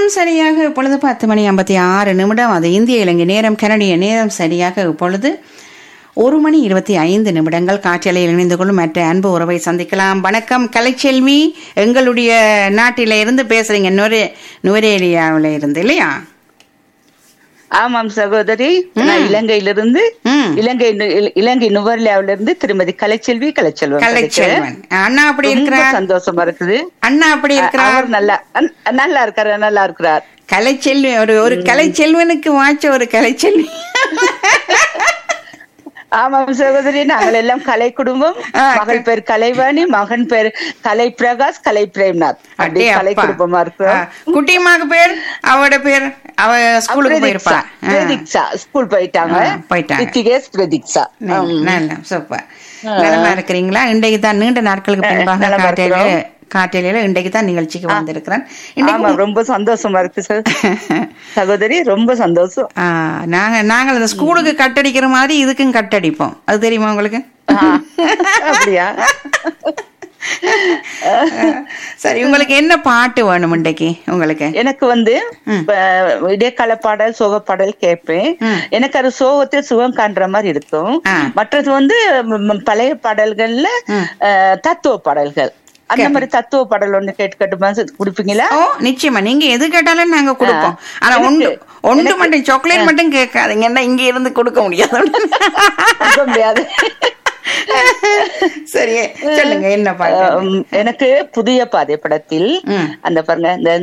சரியாக இப்பொழுது பத்து மணி ஐம்பத்தி ஆறு நிமிடம் அது இந்திய இலங்கை நேரம் கனடிய நேரம் சரியாக இப்பொழுது ஒரு மணி இருபத்தி ஐந்து நிமிடங்கள் காற்றலையில் இணைந்து கொள்ளும் மற்ற அன்பு உறவை சந்திக்கலாம் வணக்கம் கலைச்செல்வி எங்களுடைய நாட்டில இருந்து பேசுறீங்க நுரே நுரேலியாவில் இருந்து இல்லையா ஆமாம் சகோதரி நான் இலங்கையிலிருந்து ம் இலங்கை நு- இல- இலங்கை நுவர்லியாவில இருந்து திருமதி கலைச்செல்வி கலைச்செல்வம் கலைச்செல்வன் அண்ணா அப்படி ரொம்ப இருக்கிறார் சந்தோஷமா இருக்குது அண்ணா அப்படி இருக்கிறார் அவர் நல்லா அன்- நல்லா இருக்காரு நல்லா இருக்கிறார் கலைச்செல்வி ஒரு ஒரு கலைச்செல்வனுக்கு வாச்ச ஒரு கலைச்செல்வி ஆமாம் சகோதரி நாங்கள் எல்லாம் கலை குடும்பம் ஆ, மகள் பேர் கலைவாணி மகன் பேர் கலை பிரகாஷ் கலை பிரேம்நாத் அப்படி அடே கலை அப்பா. குடும்பமா இருக்கிறோம் ஆ, குட்டியம்மாக்கு பேர் அவட பேர் அவ ஸ்கூலுக்கு போயிருப்பா ஆ. பிரதீக்ஷா ஸ்கூல் போயிட்டாங்க ஆ, போயிட்டாங்க. ரித்திகேஷ் பிரதீக்ஷா நல்ல- நல்ல சூப்பர் நலமா இருக்கிறீங்களா இன்றைக்கு தான் நீண்ட நாட்களுக்கு பின்பாக நலமா காட்டையில இருக்கிறோம். காட்டையில இன்றைக்கு தான் நிகழ்ச்சிக்கு வந்திருக்கிறேன் ஆமா இன்னைக்கு ரொம்ப சந்தோஷமா இருக்கு சார் சகோதரி ரொம்ப சந்தோஷம் ஆ, நாங்க நாங்கள் அந்த ஸ்கூலுக்கு கட்டடிக்கிற மாதிரி இதுக்கும் கட்டடிப்போம் அது தெரியுமா உங்களுக்கு ஆ, அப்படியா சரி உங்களுக்கு என்ன பாட்டு வேணும் இன்றைக்கு உங்களுக்கு எனக்கு வந்து இப்ப இடைக்கால பாடல் சோக பாடல் கேட்பேன் எனக்கு அது சோகத்தை சுகம் காண்ற மாதிரி இருக்கும் ஆ. மற்றது வந்து ம், ம், பழைய பாடல்கள்ல அஹ், தத்துவ பாடல்கள் அந்த மாதிரி தத்துவ பாடல் ஒண்ணு கேட்டு கேட்டுமா குடிப்பீங்களா ஓ நிச்சயமா நீங்க எது கேட்டாலும் நாங்க கொடுப்போம் ஆனா ஒன்று ஒன்று மட்டும் சாக்லேட் மட்டும் கேட்காதீங்க என்ன இங்க இருந்து கொடுக்க முடியாது கொடுக்க முடியாது சரி சொல்லுங்க என்ன பாட்டு உம், எனக்கு புதிய பாதை படத்தில் ம். அந்த பாருங்க இந்த